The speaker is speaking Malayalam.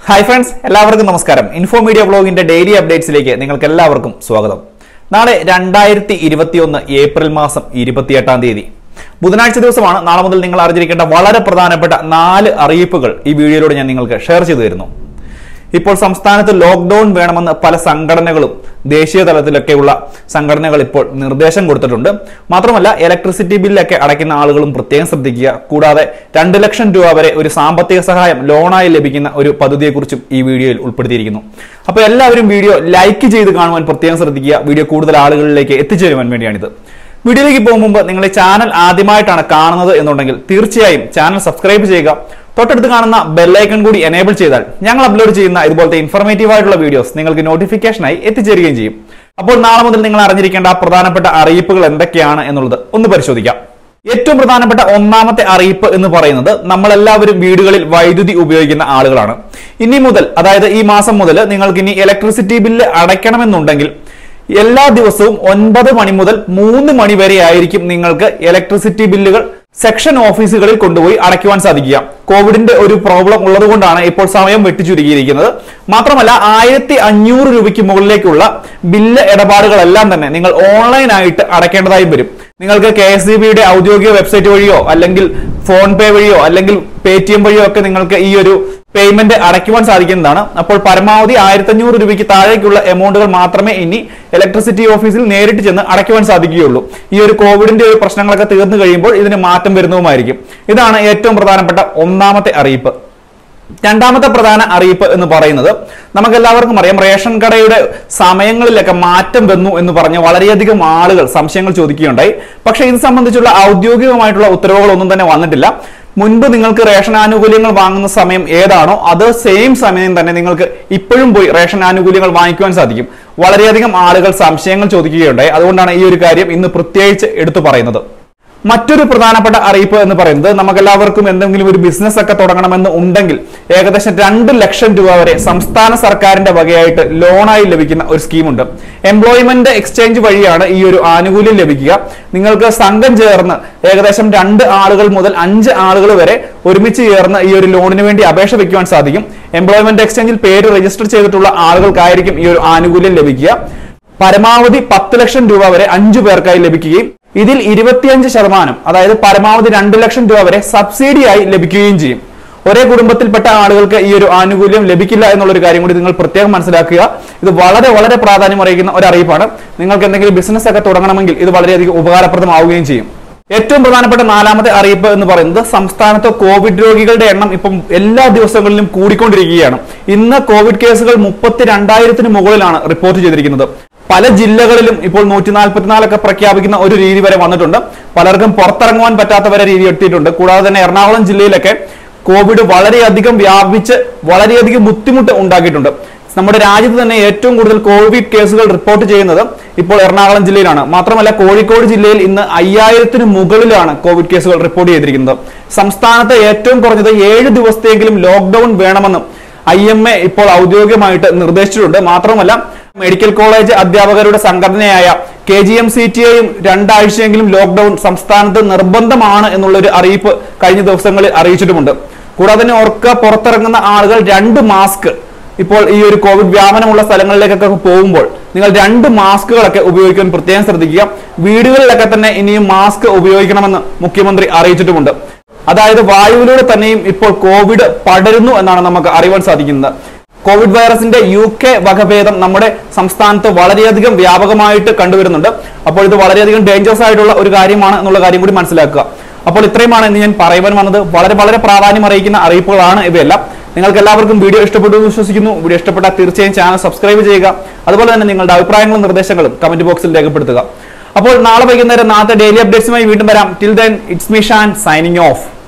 ഹായ് ഫ്രണ്ട്സ് എല്ലാവർക്കും നമസ്കാരം ഇൻഫോ മീഡിയ ബ്ലോഗിന്റെ ഡെയിലി അപ്ഡേറ്റ്സിലേക്ക് നിങ്ങൾക്ക് എല്ലാവർക്കും സ്വാഗതം നാളെ രണ്ടായിരത്തി ഇരുപത്തിയൊന്ന് ഏപ്രിൽ മാസം ഇരുപത്തിയെട്ടാം തീയതി ബുധനാഴ്ച ദിവസമാണ് നാളെ മുതൽ നിങ്ങൾ അറിഞ്ഞിരിക്കേണ്ട വളരെ പ്രധാനപ്പെട്ട നാല് അറിയിപ്പുകൾ ഈ വീഡിയോയിലൂടെ ഞാൻ നിങ്ങൾക്ക് ഷെയർ ചെയ്തു തരുന്നു ഇപ്പോൾ സംസ്ഥാനത്ത് ലോക്ക്ഡൌൺ വേണമെന്ന് പല സംഘടനകളും ദേശീയ തലത്തിലൊക്കെയുള്ള സംഘടനകൾ ഇപ്പോൾ നിർദ്ദേശം കൊടുത്തിട്ടുണ്ട് മാത്രമല്ല ഇലക്ട്രിസിറ്റി ബില്ലൊക്കെ അടയ്ക്കുന്ന ആളുകളും പ്രത്യേകം ശ്രദ്ധിക്കുക കൂടാതെ രണ്ട് ലക്ഷം രൂപ വരെ ഒരു സാമ്പത്തിക സഹായം ലോണായി ലഭിക്കുന്ന ഒരു പദ്ധതിയെക്കുറിച്ചും ഈ വീഡിയോയിൽ ഉൾപ്പെടുത്തിയിരിക്കുന്നു അപ്പോൾ എല്ലാവരും വീഡിയോ ലൈക്ക് ചെയ്ത് കാണുവാൻ പ്രത്യേകം ശ്രദ്ധിക്കുക വീഡിയോ കൂടുതൽ ആളുകളിലേക്ക് എത്തിച്ചേരുവാൻ വേണ്ടിയാണിത് വീഡിയോയിലേക്ക് പോകും മുമ്പ് നിങ്ങൾ ഈ ചാനൽ ആദ്യമായിട്ടാണ് കാണുന്നത് എന്നുണ്ടെങ്കിൽ തീർച്ചയായും ചാനൽ സബ്സ്ക്രൈബ് ചെയ്യുക തൊട്ടടുത്ത് കാണുന്ന ബെല്ലൈക്കൺ കൂടി എനേബിൾ ചെയ്താൽ ഞങ്ങൾ അപ്ലോഡ് ചെയ്യുന്ന ഇതുപോലത്തെ ഇൻഫർമേറ്റീവ് ആയിട്ടുള്ള വീഡിയോസ് നിങ്ങൾക്ക് നോട്ടിഫിക്കേഷനായി എത്തിച്ചേരുകയും ചെയ്യും അപ്പോൾ നാളെ മുതൽ നിങ്ങൾ അറിഞ്ഞിരിക്കേണ്ട ആ പ്രധാനപ്പെട്ട അറിയിപ്പുകൾ എന്തൊക്കെയാണ് എന്നുള്ളത് ഒന്ന് പരിശോധിക്കാം ഏറ്റവും പ്രധാനപ്പെട്ട ഒന്നാമത്തെ അറിയിപ്പ് എന്ന് പറയുന്നത് നമ്മളെല്ലാവരും വീടുകളിൽ വൈദ്യുതി ഉപയോഗിക്കുന്ന ആളുകളാണ് ഇനി മുതൽ അതായത് ഈ മാസം മുതൽ നിങ്ങൾക്ക് ഇനി ഇലക്ട്രിസിറ്റി ബില്ല് അടയ്ക്കണമെന്നുണ്ടെങ്കിൽ എല്ലാ ദിവസവും ഒൻപത് മണി മുതൽ മൂന്ന് മണി വരെ ആയിരിക്കും നിങ്ങൾക്ക് ഇലക്ട്രിസിറ്റി ബില്ലുകൾ സെക്ഷൻ ഓഫീസുകളിൽ കൊണ്ടുപോയി അടയ്ക്കുവാൻ സാധിക്കുക കോവിഡിന്റെ ഒരു പ്രോബ്ലം ഉള്ളതുകൊണ്ടാണ് ഇപ്പോൾ സമയം വെട്ടിച്ചുരുക്കിയിരിക്കുന്നത് മാത്രമല്ല ആയിരത്തി അഞ്ഞൂറ് രൂപയ്ക്ക് മുകളിലേക്കുള്ള ബില്ല് ഇടപാടുകളെല്ലാം തന്നെ നിങ്ങൾ ഓൺലൈനായിട്ട് അടയ്ക്കേണ്ടതായും വരും നിങ്ങൾക്ക് കെ എസ് ബിയുടെ ഔദ്യോഗിക വെബ്സൈറ്റ് വഴിയോ അല്ലെങ്കിൽ ഫോൺ പേ വഴിയോ അല്ലെങ്കിൽ പേ ടി എം വഴിയോ ഒക്കെ നിങ്ങൾക്ക് ഈ ഒരു പേയ്മെന്റ് അടയ്ക്കുവാൻ സാധിക്കുന്നതാണ് അപ്പോൾ പരമാവധി ആയിരത്തി അഞ്ഞൂറ് രൂപയ്ക്ക് താഴേക്കുള്ള എമൗണ്ടുകൾ മാത്രമേ ഇനി ഇലക്ട്രിസിറ്റി ഓഫീസിൽ നേരിട്ട് ചെന്ന് അടയ്ക്കുവാൻ സാധിക്കുകയുള്ളൂ ഈ ഒരു കോവിഡിന്റെ ഒരു പ്രശ്നങ്ങളൊക്കെ തീർന്നു കഴിയുമ്പോൾ ഇതിന് മാറ്റം വരുന്നതുമായിരിക്കും ഇതാണ് ഏറ്റവും പ്രധാനപ്പെട്ട ഒന്നാമത്തെ അറിയിപ്പ് രണ്ടാമത്തെ പ്രധാന അറിയിപ്പ് എന്ന് പറയുന്നത് നമുക്കെല്ലാവർക്കും അറിയാം റേഷൻ കടയുടെ സമയങ്ങളിലൊക്കെ മാറ്റം വന്നു എന്ന് പറഞ്ഞ് വളരെയധികം ആളുകൾ സംശയങ്ങൾ ചോദിക്കുകയുണ്ടായി പക്ഷേ ഇത് സംബന്ധിച്ചുള്ള ഔദ്യോഗികമായിട്ടുള്ള ഉത്തരവുകളൊന്നും തന്നെ വന്നിട്ടില്ല മുൻപ് നിങ്ങൾക്ക് റേഷൻ ആനുകൂല്യങ്ങൾ വാങ്ങുന്ന സമയം ഏതാണോ അത് സെയിം സമയം തന്നെ നിങ്ങൾക്ക് ഇപ്പോഴും പോയി റേഷൻ ആനുകൂല്യങ്ങൾ വാങ്ങിക്കുവാൻ സാധിക്കും വളരെയധികം ആളുകൾ സംശയങ്ങൾ ചോദിക്കുകയുണ്ടായി അതുകൊണ്ടാണ് ഈ ഒരു കാര്യം ഇന്ന് പ്രത്യേകിച്ച് എടുത്തു പറയുന്നത് മറ്റൊരു പ്രധാനപ്പെട്ട അറിയിപ്പ് എന്ന് പറയുന്നത് നമുക്കെല്ലാവർക്കും എന്തെങ്കിലും ഒരു ബിസിനസ് ഒക്കെ തുടങ്ങണമെന്ന് ഉണ്ടെങ്കിൽ ഏകദേശം രണ്ട് ലക്ഷം രൂപ വരെ സംസ്ഥാന സർക്കാരിന്റെ വകയായിട്ട് ലോണായി ലഭിക്കുന്ന ഒരു സ്കീമുണ്ട് എംപ്ലോയ്മെന്റ് എക്സ്ചേഞ്ച് വഴിയാണ് ഈ ഒരു ആനുകൂല്യം ലഭിക്കുക നിങ്ങൾക്ക് സംഘം ചേർന്ന് ഏകദേശം രണ്ട് ആളുകൾ മുതൽ അഞ്ച് ആളുകൾ വരെ ഒരുമിച്ച് ചേർന്ന് ഈ ഒരു ലോണിന് വേണ്ടി അപേക്ഷ വെക്കുവാൻ സാധിക്കും എംപ്ലോയ്മെന്റ് എക്സ്ചേഞ്ചിൽ പേര് രജിസ്റ്റർ ചെയ്തിട്ടുള്ള ആളുകൾക്കായിരിക്കും ഈ ഒരു ആനുകൂല്യം ലഭിക്കുക പരമാവധി പത്ത് ലക്ഷം രൂപ വരെ അഞ്ചു പേർക്കായി ലഭിക്കുകയും ഇതിൽ ഇരുപത്തിയഞ്ച് ശതമാനം അതായത് പരമാവധി രണ്ട് ലക്ഷം രൂപ വരെ സബ്സിഡിയായി ലഭിക്കുകയും ചെയ്യും ഒരേ കുടുംബത്തിൽപ്പെട്ട ആളുകൾക്ക് ഈ ഒരു ആനുകൂല്യം ലഭിക്കില്ല എന്നുള്ള ഒരു കാര്യം കൂടി നിങ്ങൾ പ്രത്യേകം മനസ്സിലാക്കുക ഇത് വളരെ വളരെ പ്രാധാന്യം അറിയിക്കുന്ന ഒരു അറിയിപ്പാണ് നിങ്ങൾക്ക് എന്തെങ്കിലും ബിസിനസ് ഒക്കെ തുടങ്ങണമെങ്കിൽ ഇത് വളരെയധികം ഉപകാരപ്രദമാവുകയും ചെയ്യും ഏറ്റവും പ്രധാനപ്പെട്ട നാലാമത്തെ അറിയിപ്പ് എന്ന് പറയുന്നത് സംസ്ഥാനത്ത് കോവിഡ് രോഗികളുടെ എണ്ണം ഇപ്പം എല്ലാ ദിവസങ്ങളിലും കൂടിക്കൊണ്ടിരിക്കുകയാണ് ഇന്ന് കോവിഡ് കേസുകൾ മുപ്പത്തി രണ്ടായിരത്തിന് മുകളിലാണ് റിപ്പോർട്ട് ചെയ്തിരിക്കുന്നത് പല ജില്ലകളിലും ഇപ്പോൾ നൂറ്റി നാൽപ്പത്തിനാലൊക്കെ പ്രഖ്യാപിക്കുന്ന ഒരു രീതി വരെ വന്നിട്ടുണ്ട് പലർക്കും പുറത്തിറങ്ങുവാൻ പറ്റാത്ത വരെ രീതി എത്തിയിട്ടുണ്ട് കൂടാതെ തന്നെ എറണാകുളം ജില്ലയിലൊക്കെ കോവിഡ് വളരെയധികം വ്യാപിച്ച് വളരെയധികം ബുദ്ധിമുട്ട് ഉണ്ടാക്കിയിട്ടുണ്ട് നമ്മുടെ രാജ്യത്ത് തന്നെ ഏറ്റവും കൂടുതൽ കോവിഡ് കേസുകൾ റിപ്പോർട്ട് ചെയ്യുന്നത് ഇപ്പോൾ എറണാകുളം ജില്ലയിലാണ് മാത്രമല്ല കോഴിക്കോട് ജില്ലയിൽ ഇന്ന് അയ്യായിരത്തിന് മുകളിലാണ് കോവിഡ് കേസുകൾ റിപ്പോർട്ട് ചെയ്തിരിക്കുന്നത് സംസ്ഥാനത്ത് ഏറ്റവും കുറഞ്ഞത് ഏഴ് ദിവസത്തെങ്കിലും ലോക്ക്ഡൌൺ വേണമെന്നും ഐ എം എ ഇപ്പോൾ ഔദ്യോഗികമായിട്ട് നിർദ്ദേശിച്ചിട്ടുണ്ട് മാത്രമല്ല മെഡിക്കൽ കോളേജ് അധ്യാപകരുടെ സംഘടനയായ K G M C T എയും രണ്ടാഴ്ചയെങ്കിലും ലോക്ക്ഡൌൺ സംസ്ഥാനത്ത് നിർബന്ധമാണ് എന്നുള്ള ഒരു അറിയിപ്പ് കഴിഞ്ഞ ദിവസങ്ങളിൽ അറിയിച്ചിട്ടുമുണ്ട് കൂടാതെ തന്നെ ഓർക്ക പുറത്തിറങ്ങുന്ന ആളുകൾ രണ്ട് മാസ്ക് ഇപ്പോൾ ഈ ഒരു കോവിഡ് വ്യാപനമുള്ള സ്ഥലങ്ങളിലേക്കൊക്കെ പോകുമ്പോൾ നിങ്ങൾ രണ്ട് മാസ്കുകളൊക്കെ ഉപയോഗിക്കാൻ പ്രത്യേകം ശ്രദ്ധിക്കുക വീടുകളിലൊക്കെ തന്നെ ഇനിയും മാസ്ക് ഉപയോഗിക്കണമെന്ന് മുഖ്യമന്ത്രി അറിയിച്ചിട്ടുമുണ്ട് അതായത് വായുവിലൂടെ തന്നെയും ഇപ്പോൾ കോവിഡ് പടരുന്നു എന്നാണ് നമുക്ക് അറിയാൻ സാധിക്കുന്നത് കോവിഡ് വൈറസിന്റെ യു കെ വകഭേദം നമ്മുടെ സംസ്ഥാനത്ത് വളരെയധികം വ്യാപകമായിട്ട് കണ്ടുവരുന്നുണ്ട് അപ്പോൾ ഇത് വളരെയധികം ഡേഞ്ചറസ് ആയിട്ടുള്ള ഒരു കാര്യമാണ് എന്നുള്ള കാര്യം കൂടി മനസ്സിലാക്കുക അപ്പോൾ ഇത്രയുമാണ് ഇന്ന് ഞാൻ പറയുവാൻ വന്നത് വളരെ വളരെ പ്രാധാന്യം അറിയിക്കുന്ന അറിയിപ്പുകളാണ് ഇവയെല്ലാം നിങ്ങൾക്ക് എല്ലാവർക്കും വീഡിയോ ഇഷ്ടപ്പെട്ടു എന്ന് വിശ്വസിക്കുന്നു വീഡിയോ ഇഷ്ടപ്പെട്ടാൽ തീർച്ചയായും ചാനൽ സബ്സ്ക്രൈബ് ചെയ്യുക അതുപോലെ തന്നെ നിങ്ങളുടെ അഭിപ്രായങ്ങളും നിർദ്ദേശങ്ങളും കമന്റ് ബോക്സിൽ രേഖപ്പെടുത്തുക അപ്പോൾ നാളെ വൈകുന്നേരം നാളത്തെ ഡെയിലി അപ്ഡേറ്റ്സുമായി വീണ്ടും വരാം till then it's me Shan signing of